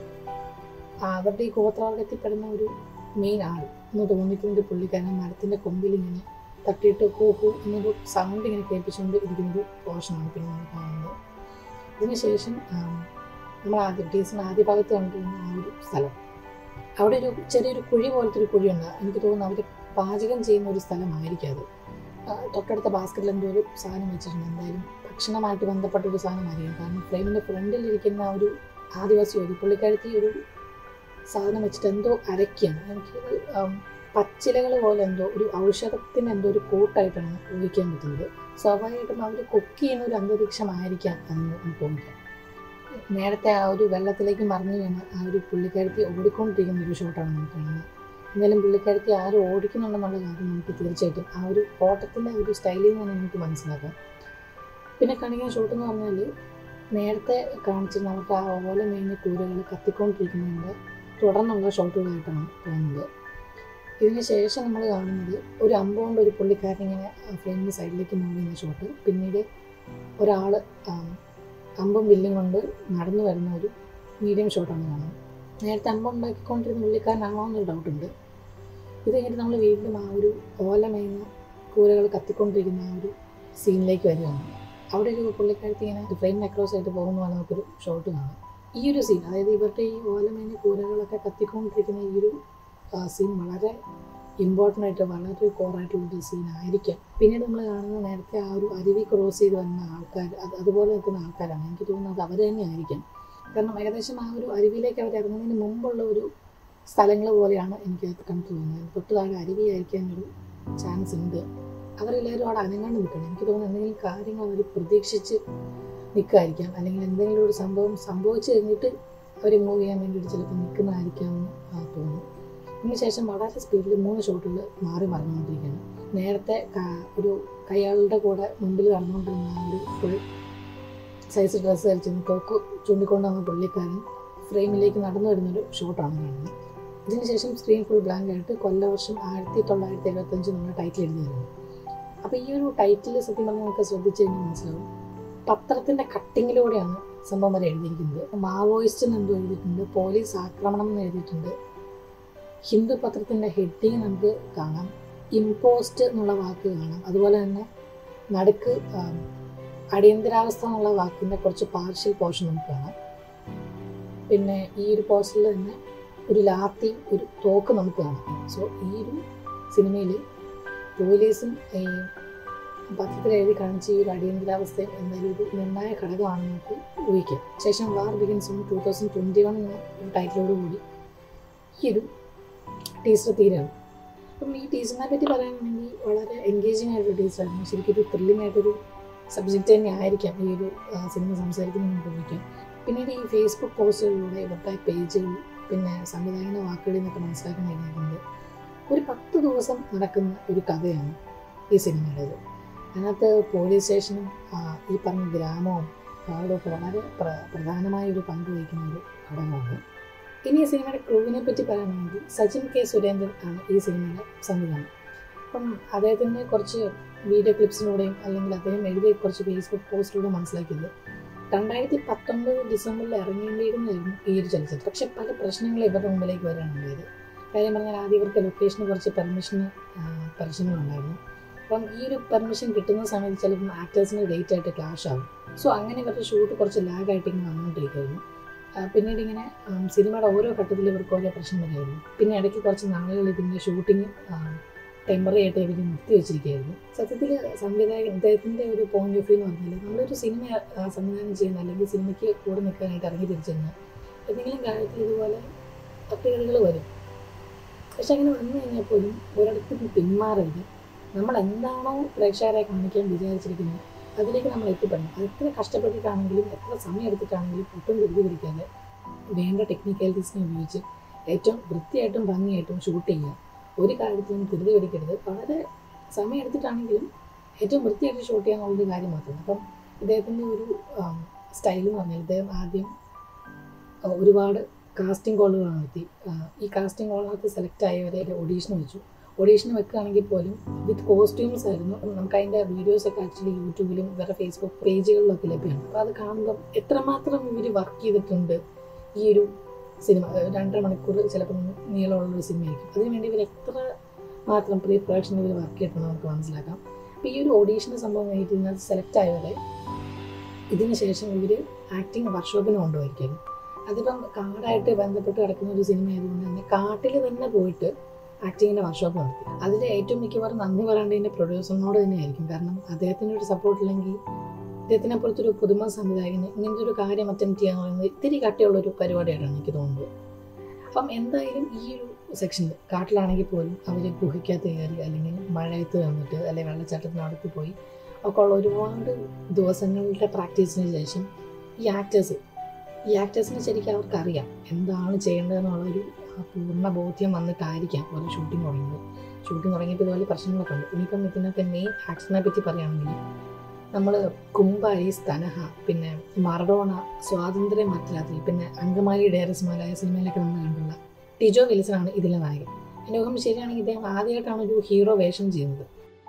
ആ, അവരുടെ ഈ ഗോത്രവർഗത്തിൽപ്പെടുന്ന ഒരു മെയിൻ ആൾ എന്ന് തോന്നിക്കുന്ന ഒരു പുള്ളിക്കാരൻ മരത്തിൻ്റെ കൊമ്പിൽ ഇങ്ങനെ തട്ടിയിട്ട് ഹൂ ഹൂ എന്നൊരു സൗണ്ട് ഇങ്ങനെ കേൾപ്പിച്ചുകൊണ്ട് ഇരിക്കുന്ന ഒരു പോർഷനാണ് പിന്നെ നമ്മൾ കാണുന്നത് ഇതിനുശേഷം ആം, നമ്മൾ ആദ്യം ടീച്ചറിന് ആദ്യ ഭാഗത്ത് കണ്ടിരുന്ന ആ ഒരു സ്ഥലം അവിടെ ഒരു ചെറിയൊരു കുഴി പോലത്തെ ഒരു കുഴിയുണ്ട് എനിക്ക് തോന്നുന്നു അവർ പാചകം ചെയ്യുന്ന ഒരു സ്ഥലമായിരിക്കും അത് ആ, തൊട്ടടുത്ത ബാസ്ക്കറ്റിൽ എന്തോ ഒരു സാധനം വെച്ചിട്ടുണ്ട് എന്തായാലും ഭക്ഷണമായിട്ട് ബന്ധപ്പെട്ട ഒരു സാധനമായിരിക്കും കാരണം ഫ്രെയിമിൻ്റെ ഫ്രണ്ടിലിരിക്കുന്ന ആ ഒരു ആദിവാസി ഒരു പുള്ളിക്കാരത്തി ഒരു സാധനം വെച്ചിട്ട് എന്തോ അരയ്ക്കുകയാണ് എനിക്ക് പച്ചിലകൾ പോലെ എന്തോ ഒരു ഔഷധത്തിന് എന്തോ ഒരു കൂട്ടായിട്ടാണ് ഊഹിക്കാൻ പറ്റുന്നത് സ്വാഭാവികമായിട്ടും അവർ കുക്ക് ചെയ്യുന്ന ഒരു അന്തരീക്ഷമായിരിക്കാം എന്ന് നമുക്ക് ഊഹിക്കാം നേരത്തെ ആ ഒരു വെള്ളത്തിലേക്ക് മറിഞ്ഞു വീണ ആ ഒരു പുള്ളിക്കാരത്തി ഓടിക്കൊണ്ടിരിക്കുന്ന ഒരു ഷോട്ടാണ് നമുക്ക് കാണുന്നത് എന്തായാലും പുള്ളിക്കാരത്തി ആരും ഓടിക്കുന്നുണ്ടെന്നുള്ള കാര്യം നമുക്ക് തീർച്ചയായിട്ടും ആ ഒരു ഓട്ടത്തിൻ്റെ ഒരു സ്റ്റൈലിൽ നിന്ന് തന്നെ നമുക്ക് മനസ്സിലാക്കാം പിന്നെ കാണിക്കുന്ന ഷോട്ട് എന്ന് പറഞ്ഞാൽ നേരത്തെ കാണിച്ചിരുന്ന അവർക്ക് ആ ഓല മേഞ്ഞ കൂരകൾ കത്തിക്കൊണ്ടിരിക്കുന്നതിൻ്റെ തുടർന്നുള്ള ഷോട്ടുകളായിട്ടാണ് തോന്നുന്നത് ഇതിന് ശേഷം നമ്മൾ കാണുന്നത് ഒരു അമ്പ് കൊണ്ട് ഒരു പുള്ളിക്കാരൻ ഇങ്ങനെ ഫ്രെയിമിൻ്റെ സൈഡിലേക്ക് മൂവ് ചെയ്യുന്ന ഷോട്ട് പിന്നീട് ഒരാൾ അമ്പും വില്ലും കൊണ്ട് നടന്നു വരുന്ന ഒരു മീഡിയം ഷോട്ടാണ് കാണുന്നത് നേരത്തെ അമ്പ ഉണ്ടാക്കിക്കൊണ്ടിരുന്ന പുള്ളിക്കാരനാണോ എന്നൊരു ഡൗട്ടുണ്ട് ഇത് കഴിഞ്ഞിട്ട് നമ്മൾ വീണ്ടും ആ ഒരു ഓല മേയുന്ന കൂരകൾ കത്തിക്കൊണ്ടിരിക്കുന്ന ആ ഒരു സീനിലേക്ക് വരികയാണ് അവിടെ ഒരു പുള്ളിക്കാരത്തി ഇങ്ങനെ ഫ്രെയിം അക്രോസ് ആയിട്ട് പോകുന്ന പോലെ നമുക്കൊരു ഷോട്ട് കാണാം ഈ ഒരു സീൻ അതായത് ഇവരുടെ ഈ ഓലമേഞ്ഞ കൂരകളൊക്കെ കത്തിക്കൊണ്ടിരിക്കുന്ന ഈ ഒരു സീൻ വളരെ ഇമ്പോർട്ടൻ്റ് ആയിട്ട് വളരെ കോറായിട്ടുള്ളൊരു സീൻ ആയിരിക്കാം പിന്നീട് നമ്മൾ കാണുന്നത് നേരത്തെ ആ ഒരു അരുവി ക്രോസ് ചെയ്ത് വന്ന ആൾക്കാർ അത് അതുപോലെ നിൽക്കുന്ന ആൾക്കാരാണ് എനിക്ക് തോന്നുന്നത് അവർ തന്നെ ആയിരിക്കാം കാരണം ഏകദേശം ആ ഒരു അരുവിയിലേക്ക് അവർ ഇറങ്ങുന്നതിന് മുമ്പുള്ള ഒരു സ്ഥലങ്ങൾ പോലെയാണ് എനിക്ക് കണ്ടു തോന്നുന്നത് തൊട്ട് താഴെ അരുവിയായിരിക്കാനൊരു ചാൻസ് ഉണ്ട് അവരെല്ലാവരും അവിടെ അനങ്ങാണ്ട് നിൽക്കണം എനിക്ക് തോന്നുന്നു എന്തെങ്കിലും കാര്യങ്ങൾ അവർ പ്രതീക്ഷിച്ച് നിൽക്കുമായിരിക്കാം അല്ലെങ്കിൽ എന്തെങ്കിലും ഒരു സംഭവം സംഭവിച്ചു കഴിഞ്ഞിട്ട് അവർ മൂവ് ചെയ്യാൻ വേണ്ടിയിട്ട് ചിലപ്പോൾ നിൽക്കുന്നതായിരിക്കാം എന്ന് ആ, തോന്നുന്നു അതിനുശേഷം വളരെ സ്പീഡിൽ മൂന്ന് ഷോട്ടുകൾ മാറി മറിഞ്ഞുകൊണ്ടിരിക്കുകയാണ് നേരത്തെ ക- ഒരു കയ്യാളുടെ കൂടെ മുമ്പിൽ നടന്നുകൊണ്ടിരുന്ന ആ ഒരു ഫുൾ സൈസ് ഡ്രസ്സ് ധരിച്ചിരുന്ന തോക്ക് ചൂണ്ടിക്കൊണ്ട് വന്ന പുള്ളിക്കാരൻ ഫ്രെയിമിലേക്ക് നടന്നു വരുന്നൊരു ഷോട്ടാണ് കാണുന്നത് ഇതിനുശേഷം സ്ക്രീൻ ഫുൾ ബ്ലാങ്ക് ആയിട്ട് കൊല്ലവർഷം ആയിരത്തി തൊള്ളായിരത്തി എഴുപത്തഞ്ച് നമ്മൾ ടൈറ്റിൽ എഴുതി വരുന്നത് അപ്പോൾ ഈ ഒരു ടൈറ്റിൽ സത്യം പറഞ്ഞാൽ നമുക്ക് ശ്രദ്ധിച്ചു കഴിഞ്ഞാൽ മനസ്സിലാവും പത്രത്തിൻ്റെ കട്ടിങ്ങിലൂടെയാണ് സംഭവം വരെ എഴുതിയിരിക്കുന്നത് മാവോയിസ്റ്റ് എന്ന് എന്തോ എഴുതിയിട്ടുണ്ട് പോലീസ് ആക്രമണം എന്ന് എഴുതിയിട്ടുണ്ട് ഹിന്ദു പത്രത്തിൻ്റെ ഹെഡിങ് നമുക്ക് കാണാം ഇമ്പോസ്റ്റ് എന്നുള്ള വാക്ക് കാണാം അതുപോലെ തന്നെ നടുക്ക് ആം, അടിയന്തരാവസ്ഥ എന്നുള്ള വാക്കിൻ്റെ കുറച്ച് പാർഷ്യൽ പോർഷൻ നമുക്ക് കാണാം പിന്നെ ഈ ഒരു പോസ്റ്ററിൽ തന്നെ ഒരു ലാത്തി ഒരു തോക്ക് നമുക്ക് കാണാം സോ ഈ ഒരു സിനിമയിൽ പോലീസും ഈ പത്രത്തിൽ എഴുതി കാണിച്ച ഈ ഒരു അടിയന്തരാവസ്ഥയും എന്തായാലും ഒരു നിർണായക ഘടകമാണെന്ന് നമുക്ക് ഊഹിക്കാം ശേഷം war begins on two thousand twenty one എന്ന ഒരു ടൈറ്റിലോട് കൂടി ഈ ഒരു ടീച്ചർ തീരാണ് അപ്പം ഈ ടീച്ചറിനെ പറ്റി പറയുകയാണെങ്കിൽ വളരെ എൻഗേജിങ് ആയിട്ടൊരു ടീച്ചറായിരുന്നു ശരിക്കും ഒരു ത്രില്ലിംഗ് ആയിട്ടൊരു സബ്ജക്റ്റ് തന്നെ ആയിരിക്കാം ഈ ഒരു ആ, സിനിമ സംസാരിക്കുന്നത് നമുക്ക് ഊഹിക്കാം പിന്നീട് ഈ ഫേസ്ബുക്ക് പോസ്റ്റുകളിലൂടെ ഇവരുടെ പേജുകൾ പിന്നെ സംവിധായകൻ്റെ വാക്കുകളിൽ നിന്നൊക്കെ മനസ്സിലാക്കാൻ കഴിഞ്ഞിട്ടുണ്ട് ഒരു പത്ത് ദിവസം നടക്കുന്ന ഒരു കഥയാണ് ഈ സിനിമയുടേത് അതിനകത്ത് പോലീസ് സ്റ്റേഷനും ആ, ഈ പറഞ്ഞ ഗ്രാമവും കാടും ഒക്കെ വളരെ പ്ര പ്രധാനമായ ഒരു പങ്ക് വഹിക്കുന്ന ഒരു ഘടകമാണ് ഇനി ഈ സിനിമയുടെ ക്രൂവിനെ പറ്റി പറയുകയാണെങ്കിൽ സച്ചിൻ കെ സുരേന്ദ്രൻ ആണ് ഈ സിനിമയുടെ സംവിധാനം അപ്പം അദ്ദേഹത്തിൻ്റെ കുറച്ച് വീഡിയോ ക്ലിപ്സിലൂടെയും അല്ലെങ്കിൽ അദ്ദേഹം എഴുതിയ കുറച്ച് ഫേസ്ബുക്ക് പോസ്റ്റിലൂടെ മനസ്സിലാക്കിയത് രണ്ടായിരത്തി പത്തൊമ്പത് ഡിസംബറിൽ ഇറങ്ങേണ്ടിയിരുന്നായിരുന്നു ഈ ഒരു ചലച്ചിത്രം പക്ഷെ പല പ്രശ്നങ്ങൾ ഇവരുടെ മുമ്പിലേക്ക് വരാണ് ഉണ്ടായത് കാര്യം പറഞ്ഞാൽ ആദ്യം ഇവർക്ക് ലൊക്കേഷന് കുറച്ച് പെർമിഷന് പ്രശ്നങ്ങളുണ്ടായിരുന്നു അപ്പം ഈ ഒരു പെർമിഷൻ കിട്ടുന്ന സമയത്ത് ചിലപ്പം ആക്ടേഴ്സിന് ഡേറ്റ് ആയിട്ട് ക്ലാഷ് ആവും സോ അങ്ങനെ ഇവരുടെ ഷൂട്ട് കുറച്ച് ലാഗായിട്ട് ഇങ്ങനെ വന്നുകൊണ്ടിരിക്കുമായിരുന്നു ആ, പിന്നീട് ഇങ്ങനെ ഉം, സിനിമയുടെ ഓരോ ഘട്ടത്തിലും ഇവർക്ക് ഓരോ പ്രശ്നം വരായിരുന്നു പിന്നെ ഇടയ്ക്ക് കുറച്ച് നാളുകൾ ഇതിൻ്റെ ഷൂട്ടിങ് ടെമ്പററി ആയിട്ട് ഇവർ നിർത്തി വെച്ചിരിക്കുകയായിരുന്നു സത്യത്തിൽ സംവിധായകൻ ഇദ്ദേഹത്തിൻ്റെ ഒരു പോയിന്റ് ഓഫ് വ്യൂ എന്ന് പറഞ്ഞാൽ നമ്മളൊരു സിനിമ ആ, സംവിധാനം ചെയ്യുന്ന അല്ലെങ്കിൽ സിനിമയ്ക്ക് കൂടെ നിൽക്കാനായിട്ട് ഇറങ്ങി തിരിച്ചെന്ന് എന്തെങ്കിലും കാര്യത്തിൽ ഇതുപോലെ തട്ടുകടികൾ വരും പക്ഷെ അങ്ങനെ വന്നു കഴിഞ്ഞാൽ പോലും ഒരിടത്തും പിന്മാറരുത് നമ്മൾ എന്താണോ പ്രേക്ഷകരെ കാണിക്കാൻ വിചാരിച്ചിരിക്കുന്നത് അതിലേക്ക് നമ്മൾ എത്തിപ്പെടണം അത് എത്ര കഷ്ടപ്പെട്ടിട്ടാണെങ്കിലും എത്ര സമയം എടുത്തിട്ടാണെങ്കിലും ഒട്ടും ധൃതി പിടിക്കാതെ വേണ്ട ടെക്നിക്കാലിറ്റീസിനെ ഉപയോഗിച്ച് ഏറ്റവും വൃത്തിയായിട്ടും ഭംഗിയായിട്ടും ഷൂട്ട് ചെയ്യുക ഒരു കാര്യത്തിലും ധൃതി പിടിക്കരുത് വളരെ സമയം എടുത്തിട്ടാണെങ്കിലും ഏറ്റവും വൃത്തിയായിട്ട് ഷൂട്ട് ചെയ്യുക എന്നുള്ളൊരു കാര്യം മാത്രമാണ് അപ്പം ഇദ്ദേഹത്തിൻ്റെ ഒരു സ്റ്റൈൽ എന്ന് പറഞ്ഞാൽ ഇദ്ദേഹം ആദ്യം ആ, ഒരുപാട് കാസ്റ്റിംഗ് കോളുകൾ നടത്തി ആ, ഈ കാസ്റ്റിംഗ് കോളിനകത്ത് സെലക്ട് ആയവരെ ഓഡീഷൻ വെച്ചു ഓഡീഷൻ വെക്കുകയാണെങ്കിൽ പോലും വിത്ത് കോസ്റ്റ്യൂംസ് ആയിരുന്നു അപ്പം നമുക്ക് അതിൻ്റെ വീഡിയോസൊക്കെ ആക്ച്വലി യൂട്യൂബിലും വേറെ ഫേസ്ബുക്ക് പേജുകളിലൊക്കെ ലഭ്യമാണ് അപ്പോൾ അത് കാണുമ്പം എത്രമാത്രം ഇവർ വർക്ക് ചെയ്തിട്ടുണ്ട് ഈ ഒരു സിനിമ ഏഹ് രണ്ടര മണിക്കൂർ ചിലപ്പം നീളമുള്ള ഒരു സിനിമയായിരിക്കും അതിനുവേണ്ടി ഇവർ എത്ര മാത്രം പ്രീ പ്രൊഡക്ഷൻ ഇവർ വർക്ക് ചെയ്തിട്ടുണ്ടെന്ന് നമുക്ക് മനസ്സിലാക്കാം അപ്പോൾ ഈ ഒരു ഓഡീഷൻ്റെ സംഭവം കഴിഞ്ഞിട്ട് ഇതിനകത്ത് സെലക്ട് ആയവരെ ഇതിന് ശേഷം ഇവർ ആക്ടിങ് വർക്ക്ഷോപ്പിന് കൊണ്ടുപോയിരിക്കുന്നു അതിപ്പം കാടായിട്ട് ബന്ധപ്പെട്ട് കിടക്കുന്ന ഒരു സിനിമ ആയതുകൊണ്ട് തന്നെ കാട്ടിൽ തന്നെ പോയിട്ട് ആക്ടിങ്ങിൻ്റെ വർക്ക്ഷോപ്പ് നടത്തി അതിൽ ഏറ്റവും മിക്കവാറും നന്ദി പറയേണ്ടതിൻ്റെ പ്രൊഡ്യൂസറിനോട് തന്നെയായിരിക്കും കാരണം അദ്ദേഹത്തിൻ്റെ ഒരു സപ്പോർട്ട് ഇല്ലെങ്കിൽ ഇദ്ദേഹത്തിനെ പോലത്തെ ഒരു പുതുമ സംവിധായകന് ഇങ്ങനത്തെ ഒരു കാര്യം അറ്റംപ്റ്റ് ചെയ്യാന്ന് പറയുന്നത് ഇത്തിരി കട്ടിയുള്ള ഒരു പരിപാടിയായിട്ടാണ് എനിക്ക് തോന്നുന്നത് അപ്പം എന്തായാലും ഈ ഒരു സെക്ഷനിൽ കാട്ടിലാണെങ്കിൽ പോലും അവർ ഗുഹയ്ക്കകത്ത് കയറി അല്ലെങ്കിൽ മഴയത്ത് വന്നിട്ട് അല്ലെങ്കിൽ വെള്ളച്ചാട്ടത്തിനടുത്ത് പോയി ഒക്കെ ഉള്ള ഒരുപാട് ദിവസങ്ങളുടെ പ്രാക്ടീസിന് ശേഷം ഈ ആക്ടേഴ്സ് ഈ ആക്ടേഴ്സിനെ ശരിക്കും അവർക്കറിയാം എന്താണ് ചെയ്യേണ്ടതെന്നുള്ളൊരു ആ പൂർണ്ണ ബോധ്യം വന്നിട്ടായിരിക്കാം ഒരു ഷൂട്ടിംഗ് തുടങ്ങിയത് ഷൂട്ടിംഗ് തുടങ്ങിയപ്പോൾ ഇതുപോലെ പ്രശ്നങ്ങളൊക്കെ ഉണ്ട് ഇനിയിപ്പം ഇതിനകത്ത് മെയിൻ ആക്ഷനെ പറ്റി പറയുകയാണെങ്കിൽ നമ്മൾ കുംബാരി സ്തനഹ പിന്നെ മറഡോണ സ്വാതന്ത്ര്യ മറ്റരാത്രി പിന്നെ അങ്കമാലി ഡയറസ് മലയാള സിനിമയിലൊക്കെ നമ്മൾ കണ്ടുള്ള ടിജോ വിൽസനാണ് ഇതിലെ നായകൻ എൻ്റെ ഊഹം ശരിയാണെങ്കിൽ ഇദ്ദേഹം ആദ്യമായിട്ടാണ് ഒരു ഹീറോ വേഷം ചെയ്യുന്നത്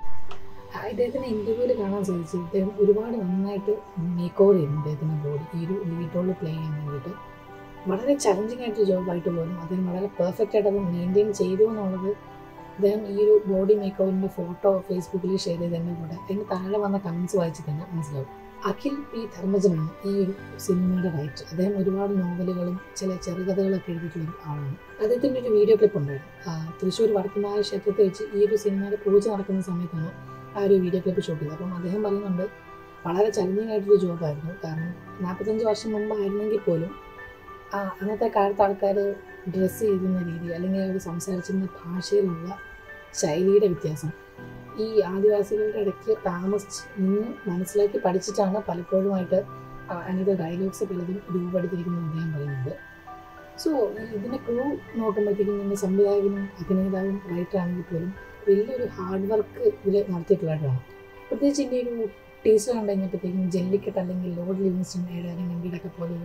ആ, ഇദ്ദേഹത്തിൻ്റെ ഇൻ്റർവ്യൂവിൽ കാണാൻ സാധിച്ചു ഇദ്ദേഹം ഒരുപാട് നന്നായിട്ട് മേക്ക് ഓവർ ചെയ്യുന്നു ഇദ്ദേഹത്തിൻ്റെ ബോഡി ഈ ഒരു ലീഡ് റോളിൽ പ്ലേ ചെയ്യാൻ വേണ്ടിയിട്ട് വളരെ ചലഞ്ചിങ് ആയിട്ടൊരു ജോബായിട്ട് പോലും അദ്ദേഹം വളരെ പെർഫെക്റ്റ് ആയിട്ട് അത് മെയിൻറ്റെയിൻ ചെയ്തു എന്നുള്ളത് അദ്ദേഹം ഈ ഒരു ബോഡി മേക്ക് ഓവറിൻ്റെ ഫോട്ടോ ഫേസ്ബുക്കിൽ ഷെയർ ചെയ്തതിൻ്റെ കൂടെ അതിന് താഴെ വന്ന കമൻസ് വായിച്ച് തന്നെ മനസ്സിലാവും അഖിൽ പി ധർമ്മജനാണ് ഈ ഒരു സിനിമയുടെ റൈറ്റർ അദ്ദേഹം ഒരുപാട് നോവലുകളും ചില ചെറുകഥകളൊക്കെ എഴുതിയിട്ടുള്ള ഒരു ആളാണ് അദ്ദേഹത്തിൻ്റെ ഒരു വീഡിയോ ക്ലിപ്പ് ഉണ്ടായിരുന്നു ആ, തൃശ്ശൂർ വടക്കുന്നായ ക്ഷേത്രത്തിൽ വെച്ച് ഈ ഒരു സിനിമയുടെ പൂജ നടക്കുന്ന സമയത്താണ് ആ ഒരു വീഡിയോ ക്ലിപ്പ് ഷൂട്ട് ചെയ്തത് അപ്പം അദ്ദേഹം പറയുന്നുണ്ട് വളരെ ചലഞ്ചിങ് ആയിട്ടൊരു ജോബായിരുന്നു കാരണം നാൽപ്പത്തഞ്ച് വർഷം മുമ്പായിരുന്നെങ്കിൽ പോലും ആ അന്നത്തെ കാലത്ത് ആൾക്കാർ ഡ്രസ്സ് ചെയ്തിരുന്ന രീതി അല്ലെങ്കിൽ അവർ സംസാരിച്ചിരുന്ന ഭാഷയിലുള്ള ശൈലിയുടെ വ്യത്യാസം ഈ ആദിവാസികളുടെ ഇടയ്ക്ക് താമസിച്ച് നിന്ന് മനസ്സിലാക്കി പഠിച്ചിട്ടാണ് പലപ്പോഴുമായിട്ട് ആ, അതിൻ്റെ ഡയലോഗ്സ് പലതും രൂപപ്പെടുത്തിയിരിക്കുന്നത് അദ്ദേഹം പറയുന്നത് സോ ഇതിൻ്റെ ക്രൂ നോക്കുമ്പോഴത്തേക്കും ഇതിൻ്റെ സംവിധായകനും അഭിനേതാവും റൈറ്ററാണെങ്കിൽ പോലും വലിയൊരു ഹാർഡ് വർക്ക് ഇതിൽ നടത്തിയിട്ടുള്ളതായിട്ടാണ് പ്രത്യേകിച്ച് ഇതിൻ്റെ ഒരു ടീച്ചർ കണ്ടു കഴിഞ്ഞപ്പോഴത്തേക്കും ജെല്ലിക്കെട്ട് അല്ലെങ്കിൽ ലോഡ് ലിവിങ്സ്റ്റൺ ഏഴായിരം ഗംഭീരൊക്കെ പോലെ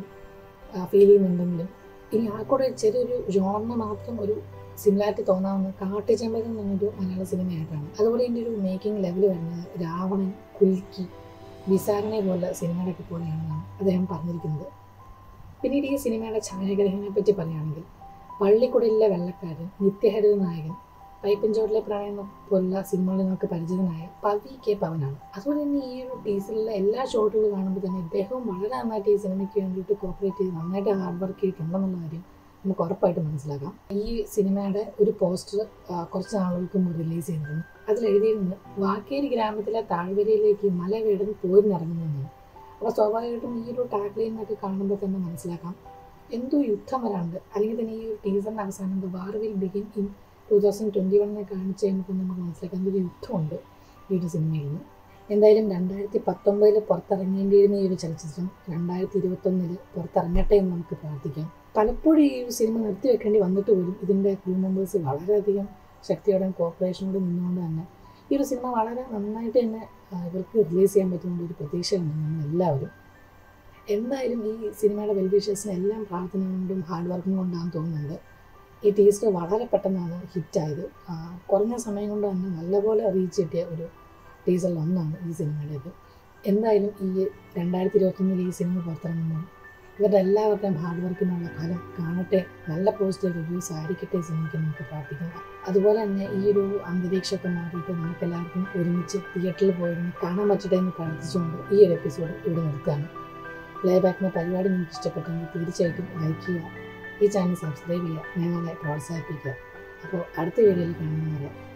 ഫീൽ ചെയ്യുന്നുണ്ടെങ്കിലും ഇനി ആ കൂടെ ചെറിയൊരു ജോണിന് മാത്രം ഒരു സിമിലാരിറ്റി തോന്നാവുന്ന കാട്ടുചെമ്പകം എന്നൊരു മലയാള സിനിമയായിട്ടാണ് അതുപോലെ ഇതിൻ്റെ ഒരു മേക്കിംഗ് ലെവൽ വരുന്നത് രാവണൻ കുൽക്കി വിസാരണെ പോലെ സിനിമകളൊക്കെ പോലെയാണെന്നാണ് അദ്ദേഹം പറഞ്ഞിരിക്കുന്നത് പിന്നീട് ഈ സിനിമയുടെ ഛായാഗ്രഹനെ പറ്റി പറയുകയാണെങ്കിൽ പള്ളിക്കുടലിലെ വെള്ളക്കാരൻ നിത്യഹരിത നായകൻ പൈപ്പൻചോട്ടിലെ പ്രണയം പോലുള്ള സിനിമകളിൽ നമുക്ക് പരിചിതനായ പവി കെ പവനാണ് അതുപോലെ തന്നെ ഈ ഒരു ടീസറിലെ എല്ലാ ഷോട്ടുകളും കാണുമ്പോൾ തന്നെ ഇദ്ദേഹവും വളരെ നന്നായിട്ട് ഈ സിനിമയ്ക്ക് വേണ്ടിയിട്ട് കോപ്പറേറ്റ് ചെയ്ത് നന്നായിട്ട് ഹാർഡ് വർക്ക് ചെയ്തിട്ടുണ്ടെന്നുള്ള കാര്യം നമുക്ക് ഉറപ്പായിട്ട് മനസ്സിലാക്കാം ഈ സിനിമയുടെ ഒരു പോസ്റ്റർ കുറച്ച് നാളുകൾക്ക് മുമ്പ് റിലീസ് ചെയ്തിരുന്നു അതിൽ എഴുതിയിരുന്നത് വാക്കേരി ഗ്രാമത്തിലെ താഴ്വരയിലേക്ക് മല വീടൻ പോരിനിറങ്ങുന്നതെന്നാണ് അപ്പോൾ സ്വാഭാവികമായിട്ടും ഈ ഒരു ടാഗ്ലൈനൊക്കെ കാണുമ്പോൾ തന്നെ മനസ്സിലാക്കാം എന്തോ യുദ്ധം വരാണ്ട് അല്ലെങ്കിൽ തന്നെ ഈ ഒരു ടീസറിൻ്റെ അവസാനം the war will begin in two thousand twenty വണ്ണിനെ കാണിച്ച് കഴിഞ്ഞപ്പോൾ തന്നെ നമുക്ക് മനസ്സിലാക്കാം എന്തൊരു യുദ്ധമുണ്ട് ഈ ഒരു സിനിമയിൽ നിന്ന് എന്തായാലും രണ്ടായിരത്തി പത്തൊമ്പതിൽ പുറത്തിറങ്ങേണ്ടിയിരുന്ന ഈ ഒരു ചലച്ചിത്രം രണ്ടായിരത്തി ഇരുപത്തൊന്നിൽ പുറത്തിറങ്ങട്ടെ എന്ന് നമുക്ക് പ്രാർത്ഥിക്കാം പലപ്പോഴും ഈ ഒരു സിനിമ നിർത്തി വെക്കേണ്ടി വന്നിട്ട് പോലും ഇതിൻ്റെ ക്രൂ മെമ്പേഴ്സ് വളരെയധികം ശക്തിയോടെയും കോപ്പറേഷനോടും നിന്നുകൊണ്ട് തന്നെ ഈ ഒരു സിനിമ വളരെ നന്നായിട്ട് തന്നെ ആ, ഇവർക്ക് റിലീസ് ചെയ്യാൻ പറ്റുന്ന ഒരു പ്രതീക്ഷയാണ് നമ്മൾ എല്ലാവരും എന്തായാലും ഈ സിനിമയുടെ വെൽവിഷേഴ്സിന് എല്ലാം പ്രാർത്ഥന കൊണ്ടും ഹാർഡ് വർക്കും കൊണ്ടാണ് തോന്നുന്നുണ്ട് ഈ ടീസർ വളരെ പെട്ടെന്നാണ് ഹിറ്റായത് ആ, കുറഞ്ഞ സമയം കൊണ്ട് തന്നെ നല്ലപോലെ റീച്ച് കിട്ടിയ ഒരു ടീസറിൽ ഒന്നാണ് ഈ സിനിമയുടേത് എന്തായാലും ഈ രണ്ടായിരത്തി ഇരുപത്തൊന്നിൽ ഈ സിനിമ പുറത്തിറങ്ങുമ്പോൾ ഇവരുടെ എല്ലാവരുടെയും ഹാർഡ് വർക്കിനുള്ള ഫലം കാണട്ടെ നല്ല പോസിറ്റീവ് റിവ്യൂസ് ആയിരിക്കട്ടെ ഈ സിനിമയ്ക്ക് നമുക്ക് പ്രാർത്ഥിക്കാം അതുപോലെ തന്നെ ഈ ഒരു അന്തരീക്ഷമൊക്കെ മാറിയിട്ട് നമുക്ക് എല്ലാവർക്കും ഒരുമിച്ച് തിയേറ്ററിൽ പോയിരുന്ന് കാണാൻ പറ്റട്ടെ എന്ന് പ്രാർത്ഥിച്ചുകൊണ്ട് ഈ ഒരു എപ്പിസോഡ് ഇവിടെ നിർത്തുകയാണ് പ്ലേ ബാക്കിന് പരിപാടി നിങ്ങൾക്ക് ഇഷ്ടപ്പെട്ടെങ്കിൽ തീർച്ചയായിട്ടും ലൈക്ക് ചെയ്യുക ഈ ചാനൽ സബ്സ്ക്രൈബ് ചെയ്യുക ഞങ്ങളെ പ്രോത്സാഹിപ്പിക്കുക അപ്പോൾ അടുത്ത വീഡിയോയിൽ കാണുന്നവരെ